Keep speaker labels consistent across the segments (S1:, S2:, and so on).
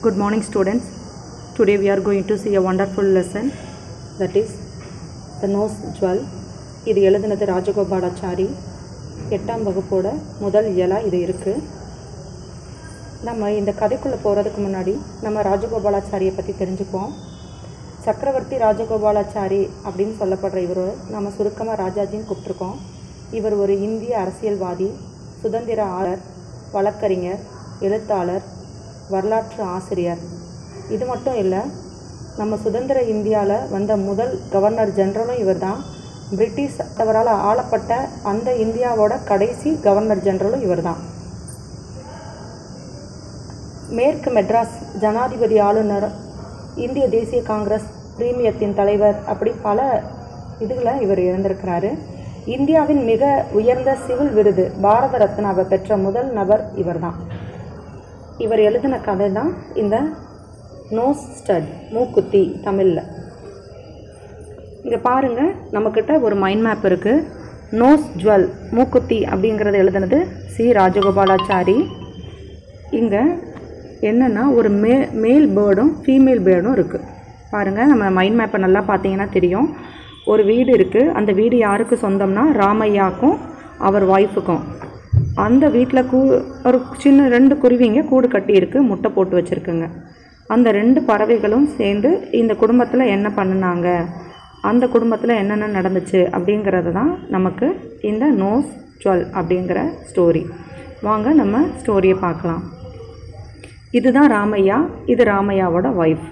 S1: Good morning, students. Today we are going to see a wonderful lesson that is the nose jewel. இது எழுதுனது ராஜகோபாலாச்சாரி எட்டாம் வகுப்போட முதல் இயலாக இது இருக்குது நம்ம இந்த கதைக்குள்ளே போகிறதுக்கு முன்னாடி நம்ம ராஜகோபாலாச்சாரியை பற்றி தெரிஞ்சுக்குவோம் சக்கரவர்த்தி ராஜகோபாலாச்சாரி அப்படின்னு சொல்லப்படுற இவர் நம்ம சுருக்கமாக ராஜாஜின்னு கூப்பிட்ருக்கோம் இவர் ஒரு இந்திய அரசியல்வாதி சுதந்திர ஆளர் வழக்கறிஞர் எழுத்தாளர் வரலாற்று ஆசிரியர் இது மட்டும் இல்லை நம்ம சுதந்திர இந்தியாவில் வந்த முதல் கவர்னர் ஜெனரலும் இவர் தான் பிரிட்டிஷ் அவரால் ஆளப்பட்ட அந்த இந்தியாவோட கடைசி கவர்னர் ஜெனரலும் இவர் தான் மேற்கு மெட்ராஸ் ஜனாதிபதி ஆளுநர் இந்திய தேசிய காங்கிரஸ் பிரீமியத்தின் தலைவர் அப்படி பல இதுகளை இவர் இருந்திருக்கிறாரு இந்தியாவின் மிக உயர்ந்த சிவில் விருது பாரத ரத்னாவை பெற்ற முதல் நபர் இவர்தான் இவர் எழுதின கதை தான் இந்த நோஸ் ஸ்டட் மூக்குத்தி தமிழில் இங்கே பாருங்கள் நம்மக்கிட்ட ஒரு மைண்ட் மேப் இருக்குது நோஸ் ஜுவல் மூக்குத்தி அப்படிங்கிறத எழுதுனது சி ராஜகோபாலாச்சாரி இங்கே என்னென்னா ஒரு மே மேல் பேர்டும் ஃபீமேல் பேர்டும் இருக்குது பாருங்கள் நம்ம மைண்ட் மேப்பை நல்லா பார்த்தீங்கன்னா தெரியும் ஒரு வீடு இருக்குது அந்த வீடு யாருக்கு சொந்தம்னா ராமையாக்கும் அவர் ஒய்ஃபுக்கும் அந்த வீட்டில் கூ ஒரு சின்ன ரெண்டு குருவிங்க கூடு கட்டியிருக்கு முட்டை போட்டு வச்சுருக்குங்க அந்த ரெண்டு பறவைகளும் சேர்ந்து இந்த குடும்பத்தில் என்ன பண்ணினாங்க அந்த குடும்பத்தில் என்னென்ன நடந்துச்சு அப்படிங்கிறது தான் நமக்கு இந்த நோஸ் ஜுவல் அப்படிங்கிற ஸ்டோரி வாங்க நம்ம ஸ்டோரியை பார்க்கலாம் இதுதான் ராமையா இது ராமையாவோட ஒய்ஃப்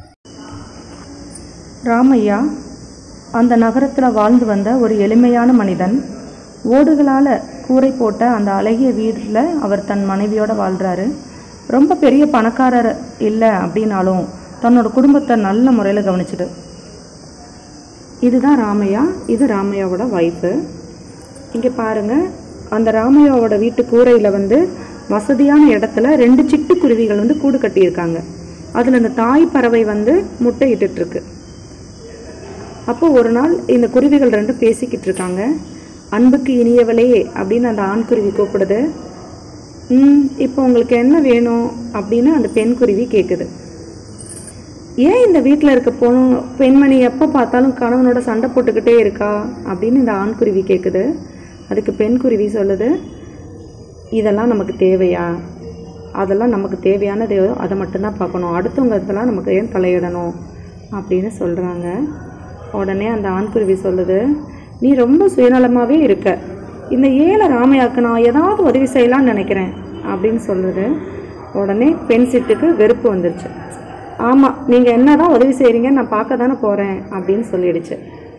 S1: ராமையா அந்த நகரத்தில் வாழ்ந்து வந்த ஒரு எளிமையான மனிதன் ஓடுகளால் கூரை போட்ட அந்த அழகிய வீட்டில் அவர் தன் மனைவியோடு வாழ்கிறாரு ரொம்ப பெரிய பணக்காரர் இல்லை அப்படின்னாலும் தன்னோட குடும்பத்தை நல்ல முறையில் கவனிச்சுது இதுதான் ராமையா இது ராமையாவோட ஒய்ஃபு இங்கே பாருங்கள் அந்த ராமையாவோட வீட்டு கூரையில் வந்து வசதியான இடத்துல ரெண்டு சிட்டுக்குருவிகள் வந்து கூடு கட்டியிருக்காங்க அதில் இந்த தாய் பறவை வந்து முட்டை இட்டுட்ருக்கு அப்போ ஒரு நாள் இந்த குருவிகள் ரெண்டும் பேசிக்கிட்டு இருக்காங்க அன்புக்கு இனியவளே அப்படின்னு அந்த ஆண்குருவி கூப்பிடுது ம் இப்போ உங்களுக்கு என்ன வேணும் அப்படின்னு அந்த பெண் குருவி கேட்குது ஏன் இந்த வீட்டில் இருக்க பொண்ணு பெண்மணி எப்போ பார்த்தாலும் கணவனோட சண்டை போட்டுக்கிட்டே இருக்கா அப்படின்னு இந்த ஆண்குருவி கேட்குது அதுக்கு பெண் குருவி சொல்லுது இதெல்லாம் நமக்கு தேவையா அதெல்லாம் நமக்கு தேவையானது அதை மட்டும்தான் பார்க்கணும் அடுத்தவங்க இதெல்லாம் நமக்கு ஏன் தலையிடணும் அப்படின்னு சொல்கிறாங்க உடனே அந்த ஆண்குருவி சொல்லுது நீ ரொம்ப சுயநலமாகவே இருக்க இந்த ஏழை ராமையாக்கு நான் ஏதாவது உதவி செய்யலாம்னு நினைக்கிறேன் அப்படின்னு சொல்லுது உடனே பெண் சிட்டுக்கு வெறுப்பு வந்துருச்சு ஆமாம் நீங்கள் என்ன தான் உதவி செய்கிறீங்கன்னு நான் பார்க்க தானே போகிறேன் அப்படின்னு சொல்லிடுச்சு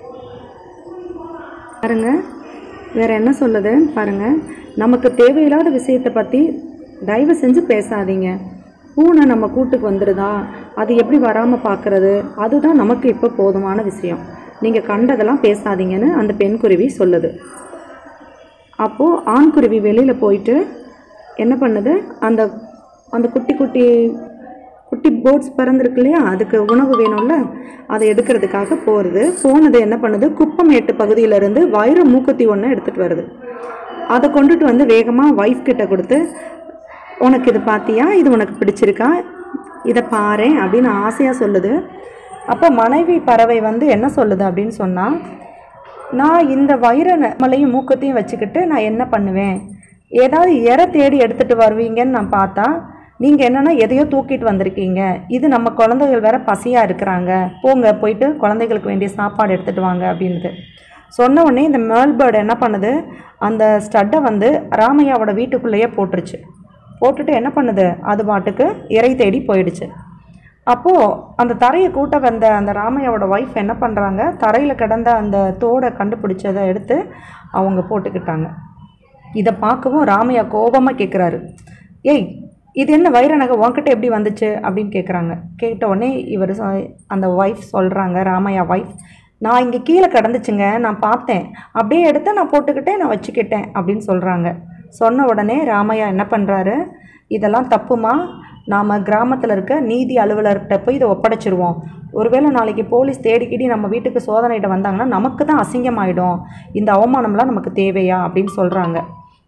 S1: பாருங்க வேற என்ன சொல்லுது பாருங்க நமக்கு தேவையில்லாத விஷயத்தை பற்றி தயவு செஞ்சு பேசாதீங்க பூனை நம்ம கூட்டுக்கு வந்துடுதா அது எப்படி வராமல் பார்க்குறது அதுதான் நமக்கு இப்போ போதுமான விஷயம் நீங்கள் கண்டதெல்லாம் பேசாதீங்கன்னு அந்த பெண் குருவி சொல்லுது அப்போது ஆண் குருவி வெளியில் போயிட்டு என்ன பண்ணுது அந்த அந்த குட்டி குட்டி குட்டி போட்ஸ் பறந்துருக்கு இல்லையா அதுக்கு உணவு வேணும்ல அதை எடுக்கிறதுக்காக போகிறது போனது என்ன பண்ணுது குப்பமேட்டு பகுதியிலேருந்து வைர மூக்குத்தி ஒன்று எடுத்துகிட்டு வருது அதை கொண்டுட்டு வந்து வேகமாக ஒய்ஃப் கிட்ட கொடுத்து உனக்கு இது பார்த்தியா இது உனக்கு பிடிச்சிருக்கா இதை பாரு அப்படின்னு ஆசையாக சொல்லுது அப்போ மனைவி பறவை வந்து என்ன சொல்லுது அப்படின்னு சொன்னால் நான் இந்த வைர மலையும் மூக்கத்தையும் வச்சுக்கிட்டு நான் என்ன பண்ணுவேன் ஏதாவது இற தேடி எடுத்துகிட்டு வருவீங்கன்னு நான் பார்த்தா நீங்கள் என்னென்னா எதையோ தூக்கிட்டு வந்திருக்கீங்க இது நம்ம குழந்தைகள் வேற பசியாக இருக்கிறாங்க போங்க போயிட்டு குழந்தைகளுக்கு வேண்டிய சாப்பாடு எடுத்துகிட்டு வாங்க அப்படின்னுது சொன்ன உடனே இந்த மேல்பேர்டு என்ன பண்ணுது அந்த ஸ்டட்டை வந்து ராமையாவோட வீட்டுக்குள்ளேயே போட்டுருச்சு போட்டுட்டு என்ன பண்ணுது அது பாட்டுக்கு இறை தேடி போயிடுச்சு அப்போது அந்த தரையை கூட்ட வந்த அந்த ராமையாவோட ஒய்ஃப் என்ன பண்ணுறாங்க தரையில் கிடந்த அந்த தோடை கண்டுபிடிச்சதை எடுத்து அவங்க போட்டுக்கிட்டாங்க இதை பார்க்கவும் ராமையா கோபமாக கேட்குறாரு ஏய் இது என்ன வைர நகை உன்கிட்ட எப்படி வந்துச்சு அப்படின்னு கேட்குறாங்க கேட்ட உடனே இவர் அந்த ஒய்ஃப் சொல்கிறாங்க ராமையா ஒய்ஃப் நான் இங்கே கீழே கிடந்துச்சுங்க நான் பார்த்தேன் அப்படியே எடுத்து நான் போட்டுக்கிட்டேன் நான் வச்சுக்கிட்டேன் அப்படின்னு சொல்கிறாங்க சொன்ன உடனே ராமையா என்ன பண்ணுறாரு இதெல்லாம் தப்புமா நாம் கிராமத்தில் இருக்க நீதி அலுவலர்கிட்ட போய் இதை ஒப்படைச்சிருவோம் ஒருவேளை நாளைக்கு போலீஸ் தேடிக்கிடி நம்ம வீட்டுக்கு சோதனையிட்ட வந்தாங்கன்னா நமக்கு தான் அசிங்கமாயிடும் இந்த அவமானம்லாம் நமக்கு தேவையா அப்படின்னு சொல்கிறாங்க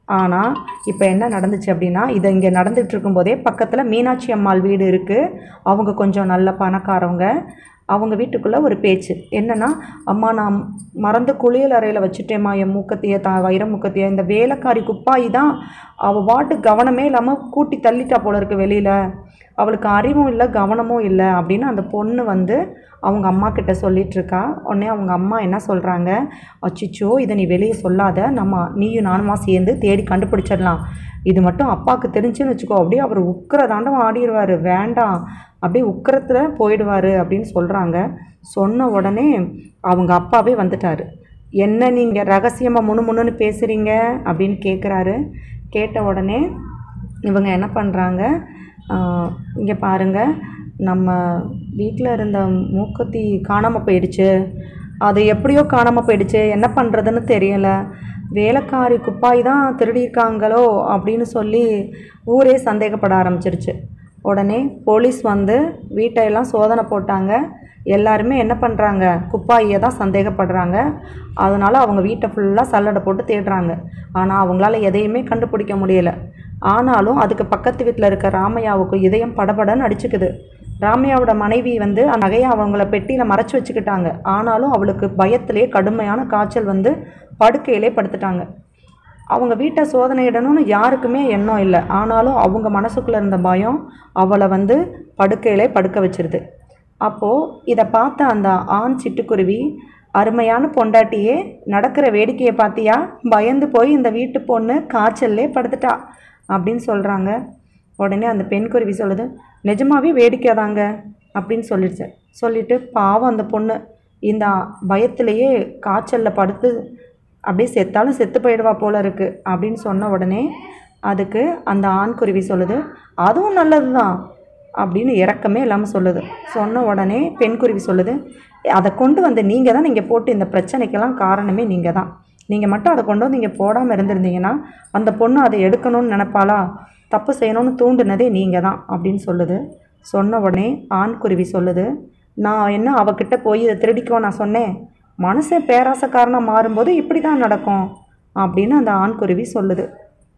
S1: ஆனால் இப்போ என்ன நடந்துச்சு அப்படின்னா இது இங்கே நடந்துட்டு இருக்கும்போதே பக்கத்தில் மீனாட்சி அம்மாள் வீடு இருக்குது அவங்க கொஞ்சம் நல்ல பணக்காரவங்க அவங்க வீட்டுக்குள்ளே ஒரு பேச்சு என்னன்னா அம்மா நான் மறந்து குளியல் அறையில் வச்சுட்டேம்மா என் மூக்கத்தைய த வைர மூக்கத்தைய இந்த வேலைக்காரி குப்பாயி தான் அவள் வாட்டு கவனமே இல்லாமல் கூட்டி தள்ளிட்டா போல இருக்கு வெளியில் அவளுக்கு அறிவும் இல்லை கவனமும் இல்லை அப்படின்னு அந்த பொண்ணு வந்து அவங்க அம்மா கிட்ட சொல்லிட்டு இருக்கா உடனே அவங்க அம்மா என்ன சொல்கிறாங்க அச்சிச்சோ இதை நீ வெளியே சொல்லாத நம்ம நீயும் நானுமா சேர்ந்து தேடி கண்டுபிடிச்சிடலாம் இது மட்டும் அப்பாவுக்கு தெரிஞ்சுன்னு வச்சுக்கோ அப்படியே அவர் உக்கிர தாண்டவம் ஆடிடுவார் வேண்டாம் அப்படியே உக்கிரத்தில் போயிடுவார் அப்படின்னு சொல்கிறாங்க சொன்ன உடனே அவங்க அப்பாவே வந்துட்டார் என்ன நீங்கள் ரகசியமாக முணு முணுன்னு பேசுகிறீங்க அப்படின்னு கேட்குறாரு கேட்ட உடனே இவங்க என்ன பண்ணுறாங்க இங்கே பாருங்கள் நம்ம வீட்டில் இருந்த மூக்குத்தி காணாமல் போயிடுச்சு அது எப்படியோ காணாமல் போயிடுச்சு என்ன பண்ணுறதுன்னு தெரியல வேலைக்காரி குப்பாய் தான் திருடியிருக்காங்களோ அப்படின்னு சொல்லி ஊரே சந்தேகப்பட ஆரம்பிச்சிருச்சு உடனே போலீஸ் வந்து வீட்டையெல்லாம் சோதனை போட்டாங்க எல்லாருமே என்ன பண்ணுறாங்க குப்பாயை தான் சந்தேகப்படுறாங்க அதனால் அவங்க வீட்டை ஃபுல்லாக சல்லடை போட்டு தேடுறாங்க ஆனால் அவங்களால எதையுமே கண்டுபிடிக்க முடியல ஆனாலும் அதுக்கு பக்கத்து வீட்டில் இருக்க ராமையாவுக்கு இதயம் படபடன்னு அடிச்சுக்குது ராமையாவோட மனைவி வந்து அந்த நகையை அவங்கள பெட்டியில் மறைச்சு வச்சுக்கிட்டாங்க ஆனாலும் அவளுக்கு பயத்திலே கடுமையான காய்ச்சல் வந்து படுக்கையிலே படுத்துட்டாங்க அவங்க வீட்டை சோதனையிடணும்னு யாருக்குமே எண்ணம் இல்லை ஆனாலும் அவங்க மனசுக்குள்ளே இருந்த பயம் அவளை வந்து படுக்கையிலே படுக்க வச்சிருது அப்போது இதை பார்த்த அந்த ஆண் சிட்டுக்குருவி அருமையான பொண்டாட்டியே நடக்கிற வேடிக்கையை பார்த்தியா பயந்து போய் இந்த வீட்டு பொண்ணு காய்ச்சல்லே படுத்துட்டா அப்படின்னு சொல்கிறாங்க உடனே அந்த பெண் குருவி சொல்லுது நிஜமாவே வேடிக்கை தாங்க அப்படின்னு சொல்லிடுச்சு சொல்லிட்டு பாவம் அந்த பொண்ணு இந்த பயத்திலேயே காய்ச்சலில் படுத்து அப்படியே செத்தாலும் செத்து போயிடுவா போல இருக்கு அப்படின்னு சொன்ன உடனே அதுக்கு அந்த ஆண் குருவி சொல்லுது அதுவும் நல்லது தான் அப்படின்னு இறக்கமே இல்லாமல் சொல்லுது சொன்ன உடனே பெண் குருவி சொல்லுது அதை கொண்டு வந்து நீங்கள் தான் நீங்கள் போட்டு இந்த பிரச்சனைக்கெல்லாம் காரணமே நீங்கள் தான் நீங்கள் மட்டும் அதை கொண்டு வந்து இங்கே போடாமல் இருந்திருந்தீங்கன்னா அந்த பொண்ணு அதை எடுக்கணும்னு நினைப்பாளா தப்பு செய்யணும்னு தூண்டுனதே நீங்கள் தான் அப்படின்னு சொல்லுது சொன்ன உடனே ஆண் குருவி சொல்லுது நான் என்ன அவகிட்ட போய் இதை திருடிக்கோ நான் சொன்னேன் மனுஷன் பேராசக்காரனாக மாறும்போது இப்படி தான் நடக்கும் அப்படின்னு அந்த ஆண் குருவி சொல்லுது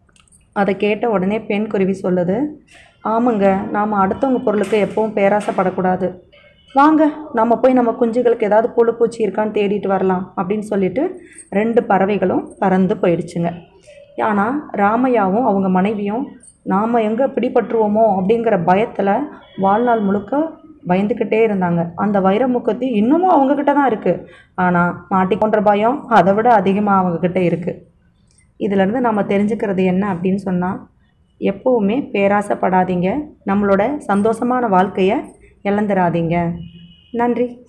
S1: அதை கேட்ட உடனே பெண் குருவி சொல்லுது ஆமாங்க நாம் அடுத்தவங்க பொருளுக்கு எப்பவும் பேராசைப்படக்கூடாது வாங்க நம்ம போய் நம்ம குஞ்சுகளுக்கு ஏதாவது புழு பூச்சி இருக்கான்னு தேடிட்டு வரலாம் அப்படின்னு சொல்லிட்டு ரெண்டு பறவைகளும் பறந்து போயிடுச்சுங்க ஆனால் ராமையாவும் அவங்க மனைவியும் நாம் எங்கே பிடிபட்டுருவோமோ அப்படிங்கிற பயத்தில் வாழ்நாள் முழுக்க பயந்துக்கிட்டே இருந்தாங்க அந்த வைரமுக்கத்தி இன்னமும் அவங்கக்கிட்ட தான் இருக்குது ஆனால் மாட்டிக்கொன்ற பயம் அதை விட அதிகமாக அவங்கக்கிட்ட இருக்குது இதிலேருந்து நம்ம தெரிஞ்சுக்கிறது என்ன அப்படின்னு சொன்னால் எப்போவுமே பேராசைப்படாதீங்க நம்மளோட சந்தோஷமான வாழ்க்கையை இழந்துடாதீங்க நன்றி